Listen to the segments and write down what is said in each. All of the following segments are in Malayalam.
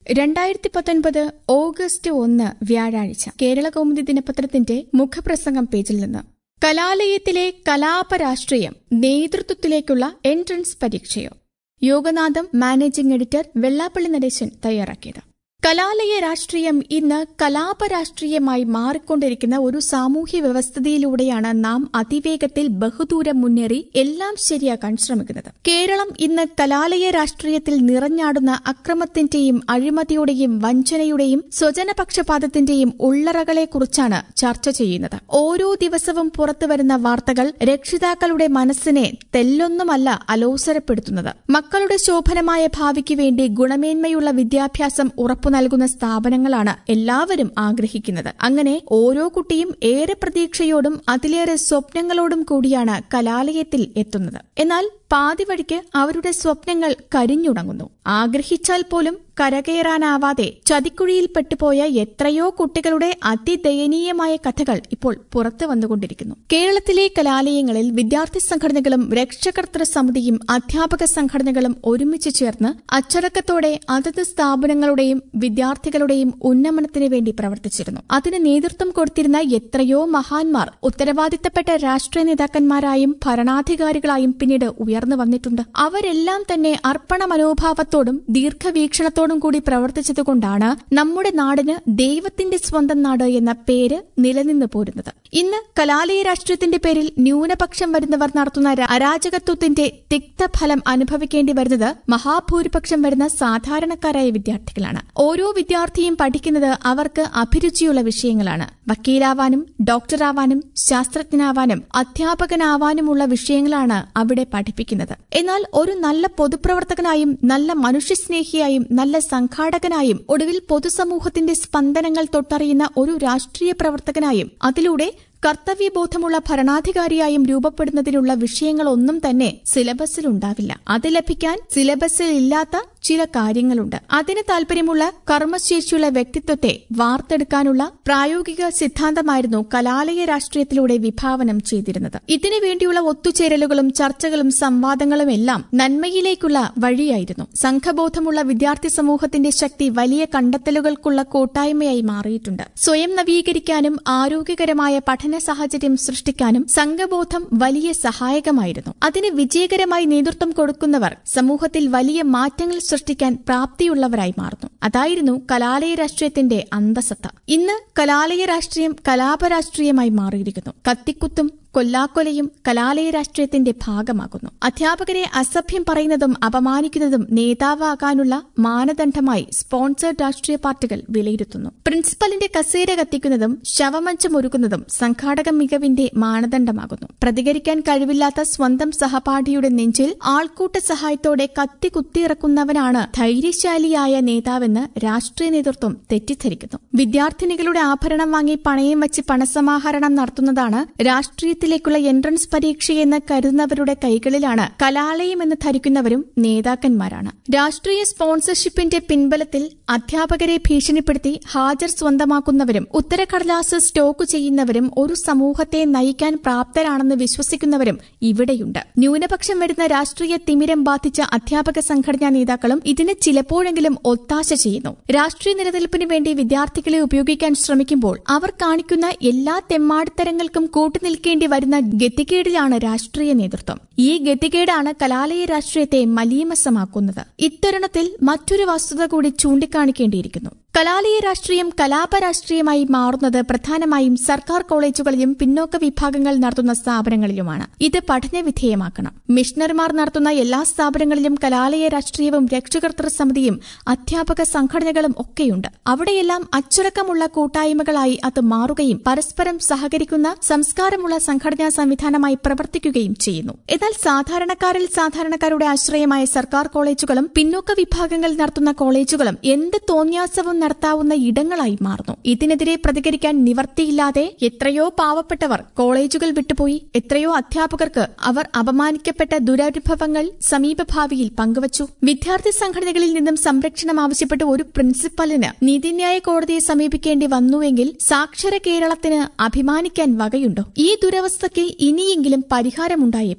രണ്ടായിരത്തി പത്തൊൻപത് ഓഗസ്റ്റ് ഒന്ന് വ്യാഴാഴ്ച കേരള കൗമുദി ദിനപത്രത്തിന്റെ മുഖപ്രസംഗം പേജിൽ നിന്ന് കലാലയത്തിലെ കലാപരാഷ്ട്രീയം നേതൃത്വത്തിലേക്കുള്ള എൻട്രൻസ് പരീക്ഷയോ യോഗനാഥം മാനേജിംഗ് എഡിറ്റർ വെള്ളാപ്പള്ളി നടേശൻ തയ്യാറാക്കിയത് കലാലയ രാഷ്ട്രീയം ഇന്ന് കലാപരാഷ്ട്രീയമായി മാറിക്കൊണ്ടിരിക്കുന്ന ഒരു സാമൂഹ്യ വ്യവസ്ഥിതിയിലൂടെയാണ് നാം അതിവേഗത്തിൽ ബഹുദൂരം മുന്നേറി എല്ലാം ശരിയാക്കാൻ ശ്രമിക്കുന്നത് കേരളം ഇന്ന് കലാലയ രാഷ്ട്രീയത്തിൽ നിറഞ്ഞാടുന്ന അക്രമത്തിന്റെയും അഴിമതിയുടെയും വഞ്ചനയുടെയും സ്വജനപക്ഷപാതത്തിന്റെയും ഉള്ളറകളെക്കുറിച്ചാണ് ചർച്ച ചെയ്യുന്നത് ഓരോ ദിവസവും പുറത്തുവരുന്ന വാർത്തകൾ രക്ഷിതാക്കളുടെ മനസ്സിനെ തെല്ലൊന്നുമല്ല അലോസരപ്പെടുത്തുന്നത് മക്കളുടെ ശോഭനമായ ഭാവിക്ക് വേണ്ടി ഗുണമേന്മയുള്ള വിദ്യാഭ്യാസം ഉറപ്പു നൽകുന്ന സ്ഥാപനങ്ങളാണ് എല്ലാവരും ആഗ്രഹിക്കുന്നത് അങ്ങനെ ഓരോ കുട്ടിയും ഏറെ പ്രതീക്ഷയോടും അതിലേറെ സ്വപ്നങ്ങളോടും കൂടിയാണ് കലാലയത്തിൽ എത്തുന്നത് എന്നാൽ പാതി വഴിക്ക് അവരുടെ സ്വപ്നങ്ങൾ കരിഞ്ഞുണങ്ങുന്നു ആഗ്രഹിച്ചാൽ പോലും കരകയറാനാവാതെ ചതിക്കുഴിയിൽ പെട്ടുപോയ എത്രയോ കുട്ടികളുടെ അതിദയനീയമായ കഥകൾ ഇപ്പോൾ പുറത്തു വന്നുകൊണ്ടിരിക്കുന്നു കേരളത്തിലെ കലാലയങ്ങളിൽ വിദ്യാർത്ഥി സംഘടനകളും രക്ഷകർത്തൃ സമിതിയും അധ്യാപക സംഘടനകളും ഒരുമിച്ച് ചേർന്ന് അച്ചടക്കത്തോടെ അതത് സ്ഥാപനങ്ങളുടെയും വിദ്യാർത്ഥികളുടെയും ഉന്നമനത്തിന് വേണ്ടി പ്രവർത്തിച്ചിരുന്നു അതിന് നേതൃത്വം കൊടുത്തിരുന്ന എത്രയോ മഹാന്മാർ ഉത്തരവാദിത്തപ്പെട്ട രാഷ്ട്രീയ നേതാക്കന്മാരായും ഭരണാധികാരികളായും പിന്നീട് ഉയർന്നു വന്നിട്ടുണ്ട് അവരെല്ലാം തന്നെ അർപ്പണ മനോഭാവത്തോടും ദീർഘവീക്ഷണത്തോടും കൂടി പ്രവർത്തിച്ചതുകൊണ്ടാണ് നമ്മുടെ നാടിന് ദൈവത്തിന്റെ സ്വന്തം നാട് എന്ന പേര് നിലനിന്നു പോരുന്നത് ഇന്ന് കലാലയ രാഷ്ട്രീയത്തിന്റെ പേരിൽ ന്യൂനപക്ഷം വരുന്നവർ നടത്തുന്ന അരാജകത്വത്തിന്റെ തിക്തഫലം അനുഭവിക്കേണ്ടി വരുന്നത് മഹാഭൂരിപക്ഷം വരുന്ന സാധാരണക്കാരായ വിദ്യാർത്ഥികളാണ് ഓരോ വിദ്യാർത്ഥിയും പഠിക്കുന്നത് അവർക്ക് അഭിരുചിയുള്ള വിഷയങ്ങളാണ് വക്കീലാവാനും ഡോക്ടറാവാനും ശാസ്ത്രജ്ഞനാവാനും അധ്യാപകനാവാനുമുള്ള വിഷയങ്ങളാണ് അവിടെ പഠിപ്പിക്കുന്നത് എന്നാൽ ഒരു നല്ല പൊതുപ്രവർത്തകനായും നല്ല മനുഷ്യസ്നേഹിയായും നല്ല സംഘാടകനായും ഒടുവിൽ പൊതുസമൂഹത്തിന്റെ സ്പന്ദനങ്ങൾ തൊട്ടറിയുന്ന ഒരു രാഷ്ട്രീയ പ്രവർത്തകനായും അതിലൂടെ കർത്തവ്യബോധമുള്ള ഭരണാധികാരിയായും രൂപപ്പെടുന്നതിനുള്ള വിഷയങ്ങളൊന്നും തന്നെ സിലബസിലുണ്ടാവില്ല അത് ലഭിക്കാൻ സിലബസിൽ ഇല്ലാത്ത ചില കാര്യങ്ങളുണ്ട് അതിന് താൽപര്യമുള്ള കർമ്മശേഷിയുള്ള വ്യക്തിത്വത്തെ വാർത്തെടുക്കാനുള്ള പ്രായോഗിക സിദ്ധാന്തമായിരുന്നു കലാലയ രാഷ്ട്രീയത്തിലൂടെ വിഭാവനം ചെയ്തിരുന്നത് ഇതിനു വേണ്ടിയുള്ള ഒത്തുചേരലുകളും ചർച്ചകളും സംവാദങ്ങളും എല്ലാം നന്മയിലേക്കുള്ള വഴിയായിരുന്നു സംഘബോധമുള്ള വിദ്യാർത്ഥി സമൂഹത്തിന്റെ ശക്തി വലിയ കണ്ടെത്തലുകൾക്കുള്ള കൂട്ടായ്മയായി മാറിയിട്ടുണ്ട് സ്വയം നവീകരിക്കാനും ആരോഗ്യകരമായ പഠന സാഹചര്യം സൃഷ്ടിക്കാനും സംഘബോധം വലിയ സഹായകമായിരുന്നു അതിന് വിജയകരമായി നേതൃത്വം കൊടുക്കുന്നവർ സമൂഹത്തിൽ വലിയ മാറ്റങ്ങൾ സൃഷ്ടിക്കാൻ പ്രാപ്തിയുള്ളവരായി മാറുന്നു അതായിരുന്നു കലാലയ രാഷ്ട്രീയത്തിന്റെ അന്തസത്ത ഇന്ന് കലാലയ രാഷ്ട്രീയം കലാപരാഷ്ട്രീയമായി മാറിയിരിക്കുന്നു കത്തിക്കുത്തും കൊല്ലാക്കൊലയും കലാലയ രാഷ്ട്രീയത്തിന്റെ ഭാഗമാകുന്നു അധ്യാപകരെ അസഭ്യം പറയുന്നതും അപമാനിക്കുന്നതും നേതാവാകാനുള്ള മാനദണ്ഡമായി സ്പോൺസേഡ് രാഷ്ട്രീയ പാർട്ടികൾ വിലയിരുത്തുന്നു പ്രിൻസിപ്പലിന്റെ കസേര കത്തിക്കുന്നതും ശവമഞ്ചമൊരുക്കുന്നതും സംഘാടക മികവിന്റെ മാനദണ്ഡമാകുന്നു പ്രതികരിക്കാൻ കഴിവില്ലാത്ത സ്വന്തം സഹപാഠിയുടെ നെഞ്ചിൽ ആൾക്കൂട്ട സഹായത്തോടെ കത്തി കുത്തിയിറക്കുന്നവനാണ് ധൈര്യശാലിയായ നേതാവെന്ന് രാഷ്ട്രീയ നേതൃത്വം തെറ്റിദ്ധരിക്കുന്നു വിദ്യാർത്ഥിനികളുടെ ആഭരണം വാങ്ങി പണയം വെച്ച് പണസമാഹരണം നടത്തുന്നതാണ് രാഷ്ട്രീയത്തിൽ ത്തിലേക്കുള്ള എൻട്രൻസ് പരീക്ഷയെന്ന് കരുതുന്നവരുടെ കൈകളിലാണ് കലാലയമെന്ന് ധരിക്കുന്നവരും നേതാക്കന്മാരാണ് രാഷ്ട്രീയ സ്പോൺസർഷിപ്പിന്റെ പിൻബലത്തിൽ അധ്യാപകരെ ഭീഷണിപ്പെടുത്തി ഹാജർ സ്വന്തമാക്കുന്നവരും ഉത്തരക്കടലാസ് സ്റ്റോക്ക് ചെയ്യുന്നവരും ഒരു സമൂഹത്തെ നയിക്കാൻ പ്രാപ്തരാണെന്ന് വിശ്വസിക്കുന്നവരും ഇവിടെയുണ്ട് ന്യൂനപക്ഷം വരുന്ന രാഷ്ട്രീയ തിമിരം ബാധിച്ച അധ്യാപക സംഘടനാ നേതാക്കളും ഇതിന് ചിലപ്പോഴെങ്കിലും ഒത്താശ ചെയ്യുന്നു രാഷ്ട്രീയ നിലനിൽപ്പിന് വേണ്ടി വിദ്യാർത്ഥികളെ ഉപയോഗിക്കാൻ ശ്രമിക്കുമ്പോൾ അവർ കാണിക്കുന്ന എല്ലാ തെമ്മാടിത്തരങ്ങൾക്കും കൂട്ടുനിൽക്കേണ്ടി വരുന്ന ഗതികേടിലാണ് രാഷ്ട്രീയ നേതൃത്വം ഈ ഗതികേടാണ് കലാലയ രാഷ്ട്രീയത്തെ മലീമസമാക്കുന്നത് ഇത്തരുണത്തിൽ മറ്റൊരു വസ്തുത കൂടി ചൂണ്ടിക്കാണിക്കേണ്ടിയിരിക്കുന്നു കലാലയ രാഷ്ട്രീയം കലാപരാഷ്ട്രീയമായി മാറുന്നത് പ്രധാനമായും സർക്കാർ കോളേജുകളിലും പിന്നോക്ക വിഭാഗങ്ങൾ നടത്തുന്ന സ്ഥാപനങ്ങളിലുമാണ് ഇത് പഠനവിധേയമാക്കണം മിഷണറിമാർ നടത്തുന്ന എല്ലാ സ്ഥാപനങ്ങളിലും കലാലയ രാഷ്ട്രീയവും രക്ഷകർത്തൃ സമിതിയും അധ്യാപക സംഘടനകളും ഒക്കെയുണ്ട് അവിടെയെല്ലാം അച്ചടക്കമുള്ള കൂട്ടായ്മകളായി അത് മാറുകയും പരസ്പരം സഹകരിക്കുന്ന സംസ്കാരമുള്ള സംഘടനാ സംവിധാനമായി പ്രവർത്തിക്കുകയും ചെയ്യുന്നു എന്നാൽ സാധാരണക്കാരിൽ സാധാരണക്കാരുടെ ആശ്രയമായ സർക്കാർ കോളേജുകളും പിന്നോക്ക വിഭാഗങ്ങൾ നടത്തുന്ന കോളേജുകളും എന്ത് തോന്നിയാസവും നടത്താവുന്ന ഇടങ്ങളായി മാറുന്നു ഇതിനെതിരെ പ്രതികരിക്കാൻ നിവർത്തിയില്ലാതെ എത്രയോ പാവപ്പെട്ടവർ കോളേജുകൾ വിട്ടുപോയി എത്രയോ അധ്യാപകർക്ക് അവർ അപമാനിക്കപ്പെട്ട ദുരനുഭവങ്ങൾ സമീപഭാവിയിൽ പങ്കുവച്ചു വിദ്യാർത്ഥി സംഘടനകളിൽ നിന്നും സംരക്ഷണം ആവശ്യപ്പെട്ട് ഒരു പ്രിൻസിപ്പലിന് നീതിന്യായ കോടതിയെ സമീപിക്കേണ്ടി വന്നുവെങ്കിൽ സാക്ഷര കേരളത്തിന് അഭിമാനിക്കാൻ വകയുണ്ടോ ഈ ദുരവസ്ഥയ്ക്ക് ഇനിയെങ്കിലും പരിഹാരമുണ്ടായേ പറ്റൂ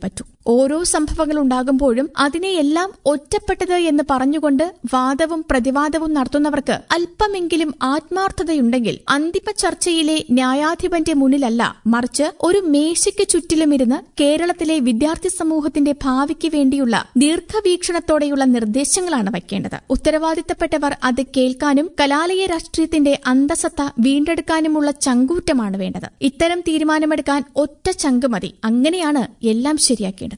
ഓരോ സംഭവങ്ങൾ ഉണ്ടാകുമ്പോഴും അതിനെയെല്ലാം ഒറ്റപ്പെട്ടത് എന്ന് പറഞ്ഞുകൊണ്ട് വാദവും പ്രതിവാദവും നടത്തുന്നവർക്ക് അല്പമെങ്കിലും ആത്മാർത്ഥതയുണ്ടെങ്കിൽ അന്തിമ ചർച്ചയിലെ ന്യായാധിപന്റെ മുന്നിലല്ല മറിച്ച് ഒരു മേശയ്ക്ക് ചുറ്റിലുമിരുന്ന് കേരളത്തിലെ വിദ്യാർത്ഥി സമൂഹത്തിന്റെ ഭാവിക്ക് വേണ്ടിയുള്ള ദീർഘവീക്ഷണത്തോടെയുള്ള നിർദ്ദേശങ്ങളാണ് വയ്ക്കേണ്ടത് ഉത്തരവാദിത്തപ്പെട്ടവർ അത് കേൾക്കാനും കലാലയ രാഷ്ട്രീയത്തിന്റെ അന്തസത്ത വീണ്ടെടുക്കാനുമുള്ള ചങ്കൂറ്റമാണ് വേണ്ടത് ഇത്തരം തീരുമാനമെടുക്കാൻ ഒറ്റ ചങ്ക് മതി അങ്ങനെയാണ് എല്ലാം ശരിയാക്കേണ്ടത്